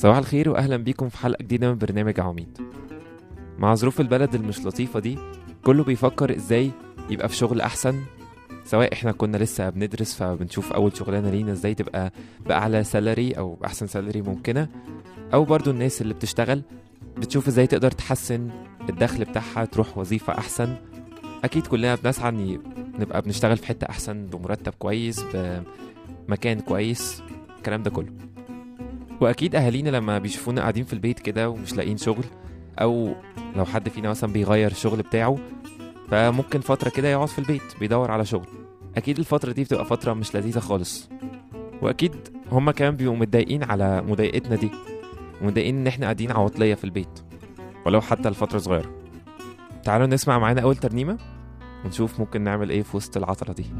صباح الخير واهلا بيكم في حلقه جديده من برنامج عواميد مع ظروف البلد اللي مش لطيفه دي كله بيفكر ازاي يبقى في شغل احسن سواء احنا كنا لسه بندرس فبنشوف اول شغلانه لينا ازاي تبقى باعلى سالري او باحسن سالري ممكنه او برضو الناس اللي بتشتغل بتشوف ازاي تقدر تحسن الدخل بتاعها تروح وظيفه احسن اكيد كلنا بنسعى ان نبقى بنشتغل في حته احسن بمرتب كويس بمكان كويس الكلام ده كله واكيد اهالينا لما بيشوفونا قاعدين في البيت كده ومش لاقيين شغل او لو حد فينا مثلا بيغير الشغل بتاعه فممكن فتره كده يقعد في البيت بيدور على شغل اكيد الفتره دي بتبقى فتره مش لذيذه خالص واكيد هما كمان بيبقوا متضايقين على مضايقتنا دي ومتضايقين ان احنا قاعدين عواطليه في البيت ولو حتى لفتره صغيره تعالوا نسمع معانا اول ترنيمه ونشوف ممكن نعمل ايه في وسط العطله دي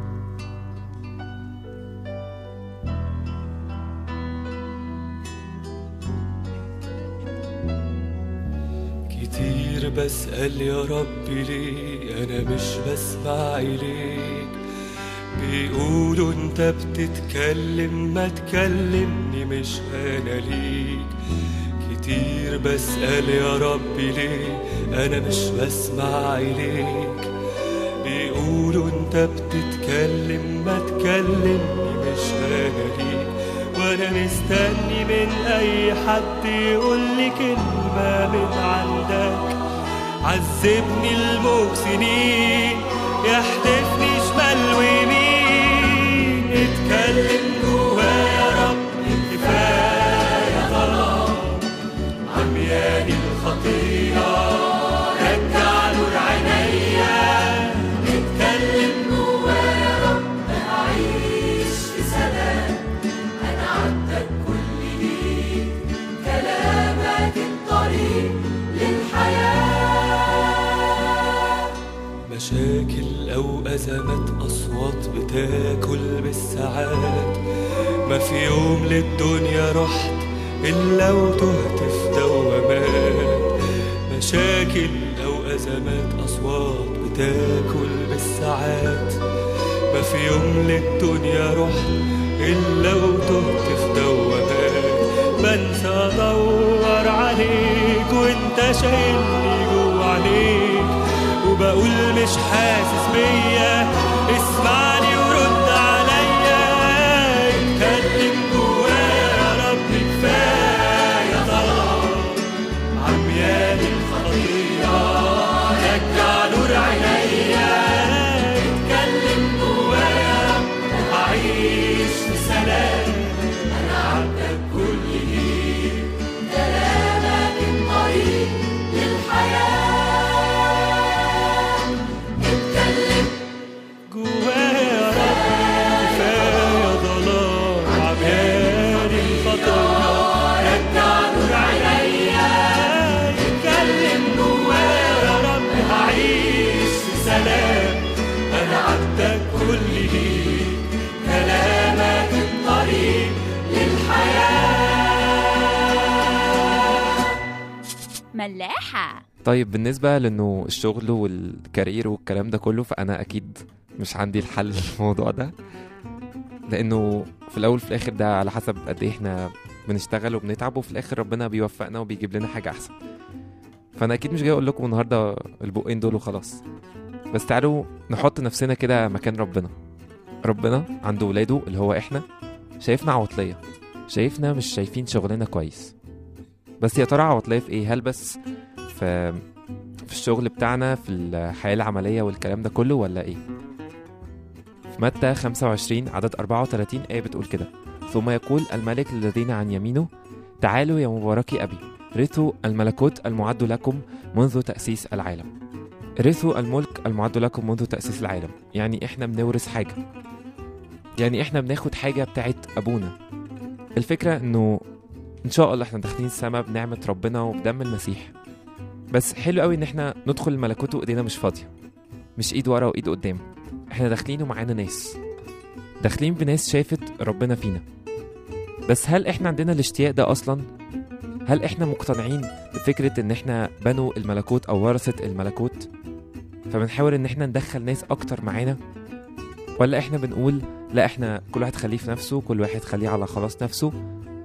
كتير بسأل يا ربي ليه أنا مش بسمع إليك بيقولوا أنت بتتكلم ما تكلمني مش أنا ليك كتير بسأل يا ربي ليه أنا مش بسمع إليك بيقولوا أنت بتتكلم ما تكلمني مش أنا ليك وانا مستني من اي حد يقول لي كلمة من عندك عذبني الموج سنين يحدفني شمال ويمين اتكلم جوايا يا رب كفاية ظلام عمياني الخطية رجع نور عينيا اتكلم جوايا يا رب أعيش في سلام أنا عبدك كل ليك كلامك الطريق للحياة مشاكل أو أزمات أصوات بتاكل بالساعات ما في يوم للدنيا رحت إلا وتهت في دوامات مشاكل أو أزمات أصوات بتاكل بالساعات ما في يوم للدنيا رحت إلا وتهت في دوامات بنسى أدور عليك وأنت شايلني جوا عليك وبقول مش حاسس بيا اسمعني ورد عليا اتكلم جوايا يا رب كفاية ظلام عمياني الخطية رجع نور عينيا اتكلم جوايا أعيش في سلام أنا عبدك كل ليك كلامك الطريق للحياة اتكلم جوايا يا رب كفاية ظلام عمياني الخطية رجع نور عينيا اتكلم جوايا يا رب أعيش في سلام أنا عبدك كل ليك كلامك الطريق للحياة ملاحة طيب بالنسبة لأنه الشغل والكارير والكلام ده كله فأنا أكيد مش عندي الحل للموضوع ده لأنه في الأول في الآخر ده على حسب قد إيه إحنا بنشتغل وبنتعب وفي الآخر ربنا بيوفقنا وبيجيب لنا حاجة أحسن فأنا أكيد مش جاي أقول لكم النهاردة البقين دول وخلاص بس تعالوا نحط نفسنا كده مكان ربنا ربنا عنده ولاده اللي هو إحنا شايفنا عواطلية شايفنا مش شايفين شغلنا كويس بس يا ترى عواطلية في إيه هل بس في في الشغل بتاعنا في الحياة العملية والكلام ده كله ولا ايه في متى 25 عدد 34 آية بتقول كده ثم يقول الملك للذين عن يمينه تعالوا يا مباركي أبي رثوا الملكوت المعد لكم منذ تأسيس العالم رثوا الملك المعد لكم منذ تأسيس العالم يعني احنا بنورث حاجة يعني احنا بناخد حاجة بتاعت أبونا الفكرة انه ان شاء الله احنا داخلين السما بنعمة ربنا وبدم المسيح بس حلو قوي ان احنا ندخل الملكوت وايدينا مش فاضيه مش ايد ورا وايد قدام احنا داخلين ومعانا ناس داخلين بناس شافت ربنا فينا بس هل احنا عندنا الاشتياق ده اصلا هل احنا مقتنعين بفكره ان احنا بنوا الملكوت او ورثه الملكوت فبنحاول ان احنا ندخل ناس اكتر معانا ولا احنا بنقول لا احنا كل واحد خليه في نفسه كل واحد خليه على خلاص نفسه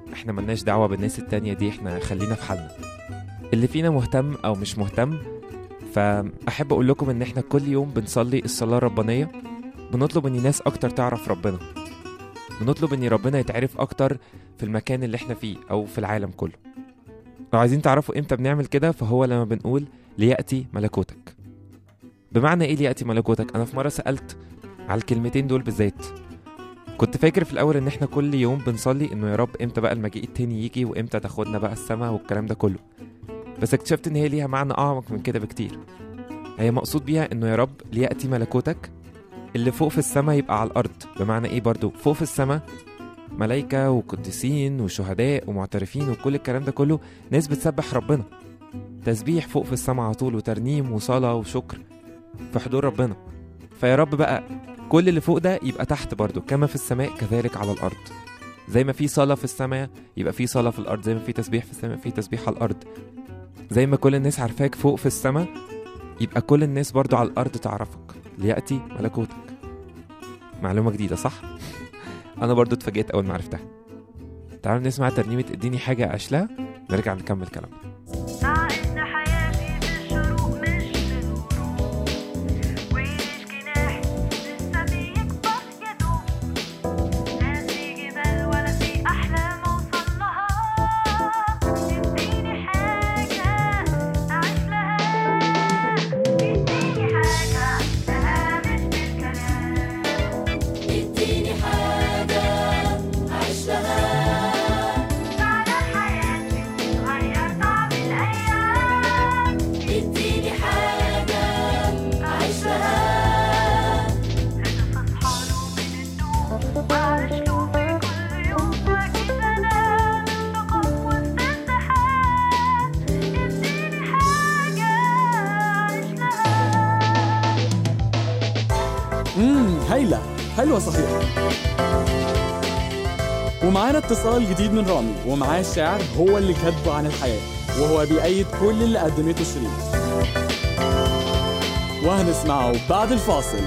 احنا ملناش دعوة بالناس التانية دي احنا خلينا في حالنا اللي فينا مهتم او مش مهتم فأحب أقول لكم إن إحنا كل يوم بنصلي الصلاة الربانية بنطلب إن ناس أكتر تعرف ربنا بنطلب إن ربنا يتعرف أكتر في المكان اللي إحنا فيه أو في العالم كله لو عايزين تعرفوا إمتى بنعمل كده فهو لما بنقول ليأتي ملكوتك بمعنى إيه ليأتي ملكوتك أنا في مرة سألت على الكلمتين دول بالذات كنت فاكر في الأول إن إحنا كل يوم بنصلي إنه يا رب إمتى بقى المجيء التاني يجي وإمتى تاخدنا بقى السما والكلام ده كله بس اكتشفت ان هي ليها معنى اعمق من كده بكتير هي مقصود بيها انه يا رب لياتي ملكوتك اللي فوق في السماء يبقى على الارض بمعنى ايه برضو فوق في السماء ملايكة وقديسين وشهداء ومعترفين وكل الكلام ده كله ناس بتسبح ربنا تسبيح فوق في السماء على طول وترنيم وصلاة وشكر في حضور ربنا فيا رب بقى كل اللي فوق ده يبقى تحت برضو كما في السماء كذلك على الأرض زي ما في صلاة في السماء يبقى في صلاة في الأرض زي ما في تسبيح في السماء في تسبيح على الأرض زي ما كل الناس عارفاك فوق في السماء يبقى كل الناس برضو على الأرض تعرفك ليأتي ملكوتك معلومة جديدة صح؟ أنا برضو اتفاجئت أول ما عرفتها تعالوا نسمع ترنيمة اديني حاجة أعيش لها نرجع نكمل كلامنا مع إن حياتي بالشروق مش بالغروب ويش جناحي لسه بيكبر يا دوب لا في جبال ولا في أحلام أوصل لها اديني حاجة أعيش لها اديني حاجة أعيش لها مش بالكلام اديني حاجة أعيش لها على حياتي تغير طعم الأيام اديني حاجة أعيش لها لازم أصحى له من النوم وأعيش له في كل يوم وأكيد أنا مش رقم وسط الزحام اديني حاجة أعيش لها امم هايلة حلوة صحيح ومعانا اتصال جديد من رامي ومعاه الشعر هو اللي كاتبه عن الحياة وهو بيأيد كل اللي قدمته شيرين وهنسمعه بعد الفاصل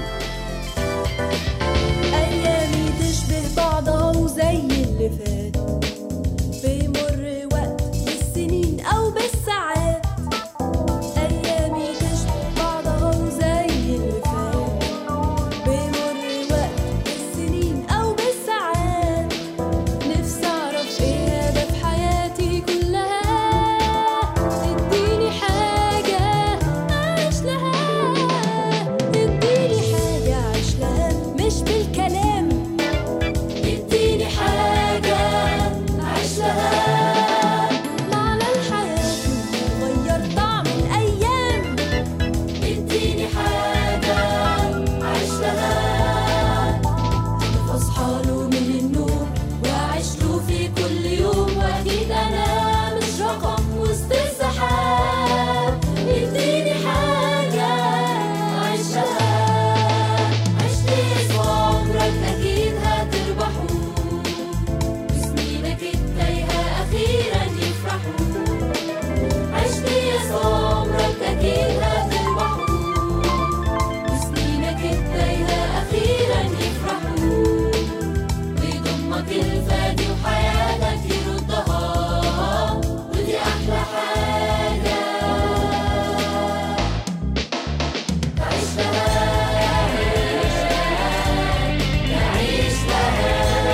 أيامي تشبه بعضها وزي اللي فات بيمر وقت بالسنين أو بالساعات أيامي تشبه بعضها وزي اللي فات بيمر وقت بالسنين أو بالساعات نفسي أعرف إيه هدف حياتي كلها اديني حاجة أعيش لها اديني حاجة أعيش لها مش بالكلام اديني حاجة أعيش لها معنى الحياة غير طعم الأيام اديني حاجة أعيش لها أصحى له من النوم وأعيش له في كل يوم وأكيد أنا مش رقم وسط السحاب اديني حاجة أعيش لها عشت يسوع عمرك أكيد هتربحه وسنينك التايهة أخيرا يفرحوا عشت يسوع عمرك أكيد هتربحه وسنينك التايهة أخيرا يفرحوا ويضمك الفادي وحياتك يردها ودي أحلى حاجة تعيش لها تعيش لها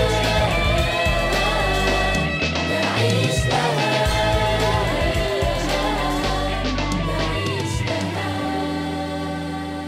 تعيش لها تعيش لها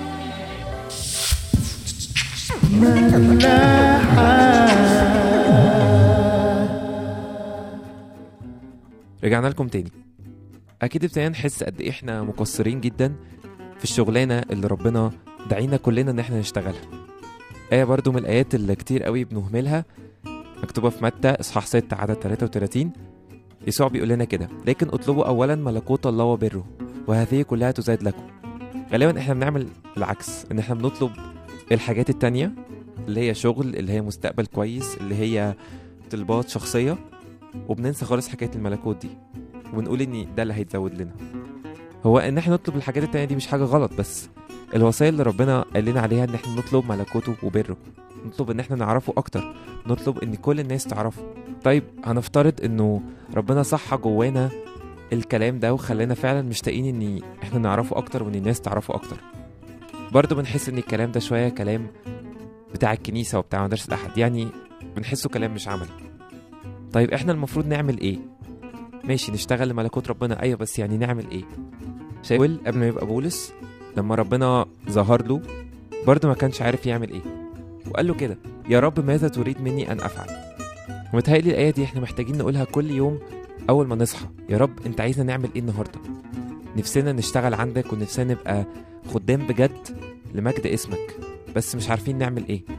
رجعنا لكم تاني اكيد ابتدينا نحس قد ايه احنا مقصرين جدا في الشغلانه اللي ربنا دعينا كلنا ان احنا نشتغلها ايه برضو من الايات اللي كتير قوي بنهملها مكتوبه في متى اصحاح 6 عدد 33 يسوع بيقول لنا كده لكن اطلبوا اولا ملكوت الله وبره وهذه كلها تزاد لكم غالبا احنا بنعمل العكس ان احنا بنطلب الحاجات التانية اللي هي شغل اللي هي مستقبل كويس اللي هي طلبات شخصية وبننسى خالص حكاية الملكوت دي ونقول ان ده اللي هيتزود لنا هو ان احنا نطلب الحاجات التانية دي مش حاجة غلط بس الوصايا اللي ربنا قال لنا عليها ان احنا نطلب ملكوته وبره نطلب ان احنا نعرفه اكتر نطلب ان كل الناس تعرفه طيب هنفترض انه ربنا صح جوانا الكلام ده وخلانا فعلا مشتاقين ان احنا نعرفه اكتر وان الناس تعرفه اكتر برضه بنحس ان الكلام ده شويه كلام بتاع الكنيسه وبتاع مدارس الاحد يعني بنحسه كلام مش عملي طيب احنا المفروض نعمل ايه ماشي نشتغل لملكوت ربنا ايوه بس يعني نعمل ايه شاول قبل ما يبقى بولس لما ربنا ظهر له برضه ما كانش عارف يعمل ايه وقال له كده يا رب ماذا تريد مني ان افعل ومتهيألي الآية دي احنا محتاجين نقولها كل يوم أول ما نصحى يا رب أنت عايزنا نعمل إيه النهاردة نفسنا نشتغل عندك ونفسنا نبقى خدام بجد لمجد اسمك بس مش عارفين نعمل إيه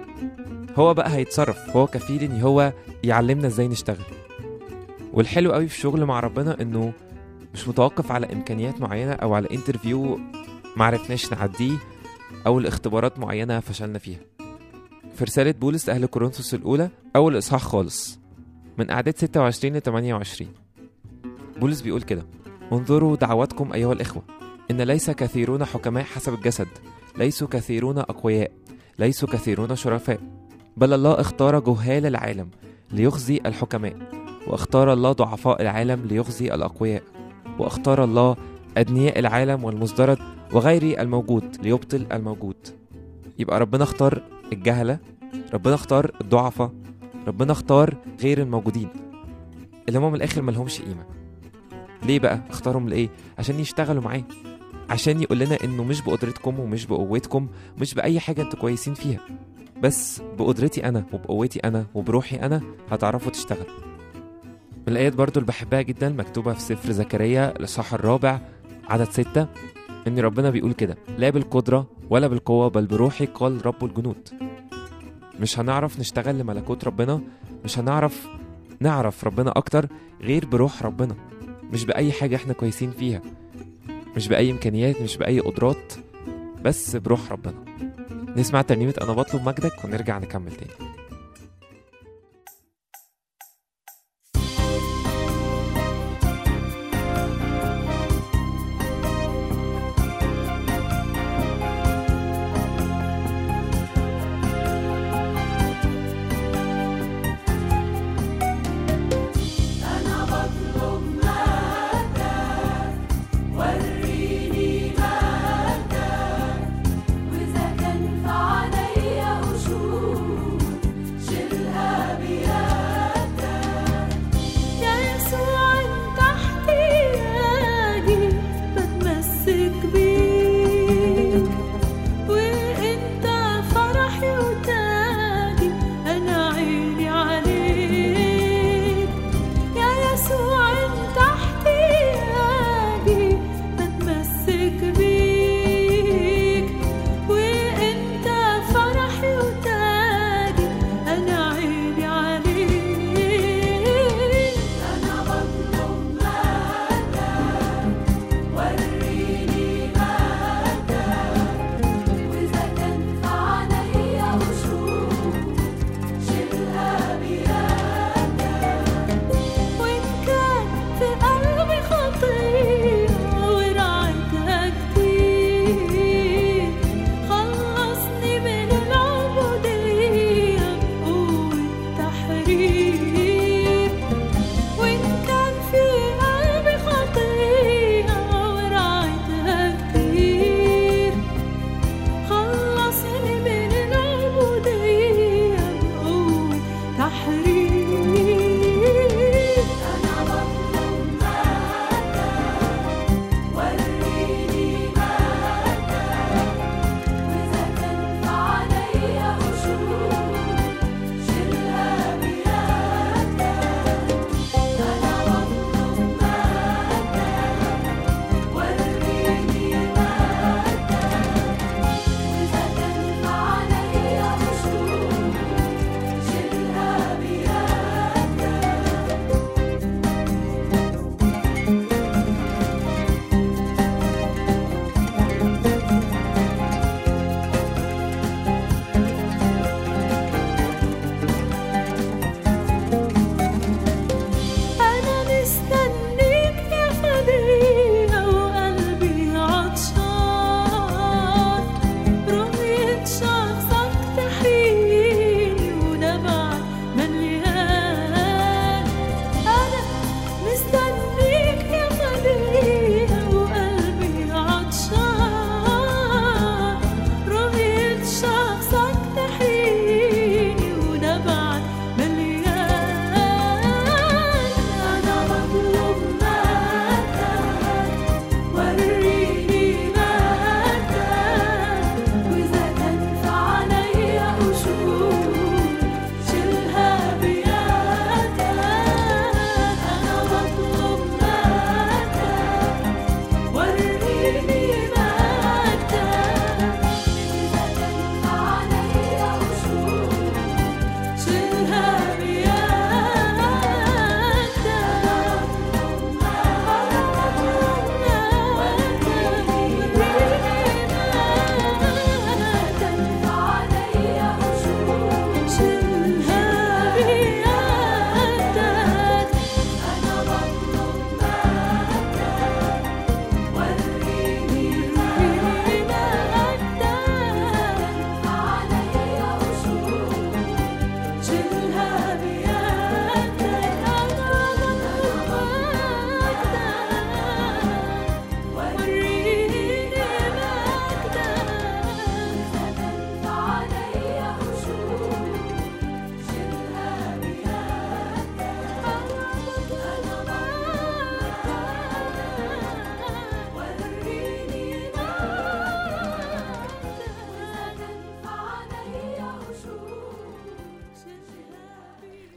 هو بقى هيتصرف هو كفيل إن هو يعلمنا إزاي نشتغل والحلو قوي في الشغل مع ربنا إنه مش متوقف على إمكانيات معينة أو على انترفيو معرفناش نعديه أو لاختبارات معينة فشلنا فيها في رسالة بولس لأهل كورنثوس الأولى أول إصحاح خالص من أعداد 26 ل 28 بولس بيقول كده انظروا دعواتكم أيها الإخوة إن ليس كثيرون حكماء حسب الجسد ليسوا كثيرون أقوياء ليسوا كثيرون شرفاء بل الله اختار جهال العالم ليخزي الحكماء واختار الله ضعفاء العالم ليخزي الأقوياء واختار الله أدنياء العالم والمزدرج وغير الموجود ليبطل الموجود يبقى ربنا اختار الجهلة ربنا اختار الضعفاء ربنا اختار غير الموجودين اللي هم من الاخر ملهمش قيمه ليه بقى اختارهم لايه عشان يشتغلوا معاه عشان يقول لنا انه مش بقدرتكم ومش بقوتكم مش باي حاجه انتوا كويسين فيها بس بقدرتي انا وبقوتي انا وبروحي انا هتعرفوا تشتغلوا من الايات برضو اللي بحبها جدا مكتوبه في سفر زكريا الاصحاح الرابع عدد ستة ان ربنا بيقول كده لا بالقدره ولا بالقوه بل بروحي قال رب الجنود مش هنعرف نشتغل لملكوت ربنا مش هنعرف نعرف ربنا اكتر غير بروح ربنا مش باي حاجه احنا كويسين فيها مش باي امكانيات مش باي قدرات بس بروح ربنا نسمع ترنيمه انا بطلب مجدك ونرجع نكمل تاني أنا بطلب مجدك وريني مجدك وإذا كان في عليا قشور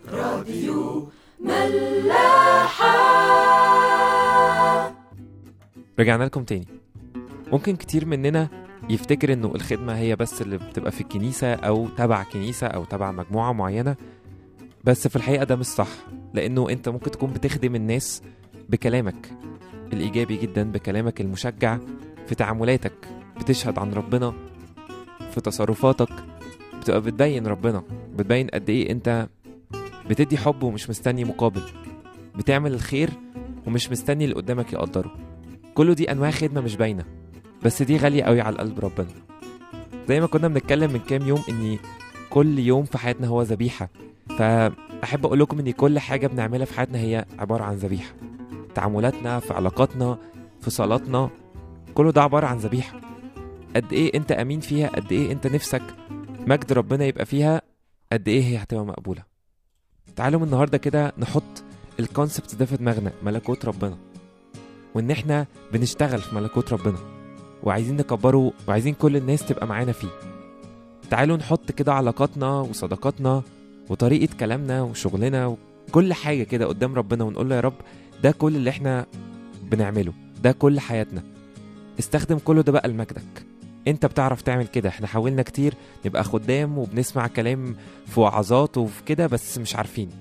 رجعنا لكم تاني ممكن كتير مننا يفتكر انه الخدمة هي بس اللي بتبقى في الكنيسة او تبع كنيسة او تبع مجموعة معينة بس في الحقيقة ده مش صح لانه انت ممكن تكون بتخدم الناس بكلامك الايجابي جدا بكلامك المشجع في تعاملاتك بتشهد عن ربنا في تصرفاتك بتبقى بتبين ربنا بتبين قد ايه انت بتدي حب ومش مستني مقابل بتعمل الخير ومش مستني اللي قدامك يقدره كله دي انواع خدمه مش باينه بس دي غاليه قوي على قلب ربنا زي ما كنا بنتكلم من كام يوم ان كل يوم في حياتنا هو ذبيحه فاحب اقول لكم ان كل حاجه بنعملها في حياتنا هي عباره عن ذبيحه تعاملاتنا في علاقاتنا في صلاتنا كله ده عباره عن ذبيحه قد ايه انت امين فيها قد ايه انت نفسك مجد ربنا يبقى فيها قد ايه هي هتبقى مقبوله تعالوا من النهارده كده نحط الكونسبت ده في دماغنا ملكوت ربنا وان احنا بنشتغل في ملكوت ربنا وعايزين نكبره وعايزين كل الناس تبقى معانا فيه تعالوا نحط كده علاقاتنا وصداقاتنا وطريقة كلامنا وشغلنا وكل حاجة كده قدام ربنا ونقول له يا رب ده كل اللي احنا بنعمله ده كل حياتنا استخدم كله ده بقى لمجدك انت بتعرف تعمل كده احنا حاولنا كتير نبقى خدام وبنسمع كلام في وعظات وفي كده بس مش عارفين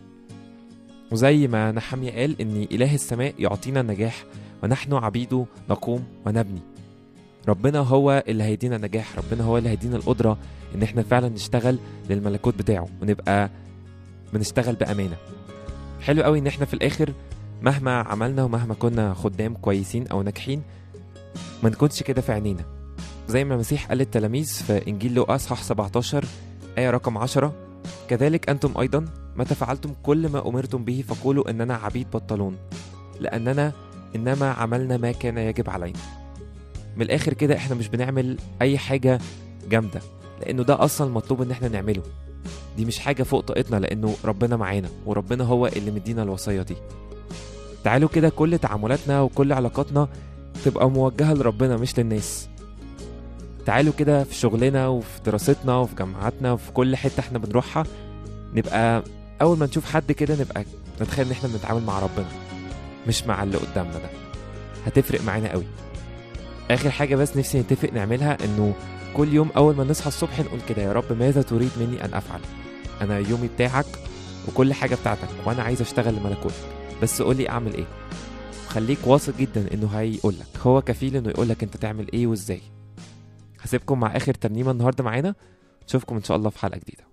وزي ما نحمية قال ان اله السماء يعطينا النجاح ونحن عبيده نقوم ونبني ربنا هو اللي هيدينا النجاح ربنا هو اللي هيدينا القدرة ان احنا فعلا نشتغل للملكوت بتاعه ونبقى بنشتغل بأمانة حلو قوي ان احنا في الاخر مهما عملنا ومهما كنا خدام كويسين او ناجحين ما نكونش كده في عينينا زي ما المسيح قال للتلاميذ في انجيل لوقا اصحاح 17 ايه رقم 10 كذلك انتم ايضا متى فعلتم كل ما امرتم به فقولوا اننا عبيد بطلون لاننا انما عملنا ما كان يجب علينا من الاخر كده احنا مش بنعمل اي حاجه جامده لانه ده اصلا مطلوب ان احنا نعمله دي مش حاجه فوق طاقتنا لانه ربنا معانا وربنا هو اللي مدينا الوصيه دي تعالوا كده كل تعاملاتنا وكل علاقاتنا تبقى موجهه لربنا مش للناس تعالوا كده في شغلنا وفي دراستنا وفي جامعاتنا وفي كل حته احنا بنروحها نبقى اول ما نشوف حد كده نبقى نتخيل ان احنا بنتعامل مع ربنا مش مع اللي قدامنا ده هتفرق معانا قوي اخر حاجه بس نفسي نتفق نعملها انه كل يوم اول ما نصحى الصبح نقول كده يا رب ماذا تريد مني ان افعل انا يومي بتاعك وكل حاجه بتاعتك وانا عايز اشتغل لملكوتك بس قولي اعمل ايه خليك واثق جدا انه هيقولك هو كفيل انه يقولك انت تعمل ايه وازاي هسيبكم مع اخر ترنيمه النهارده معانا نشوفكم ان شاء الله في حلقه جديده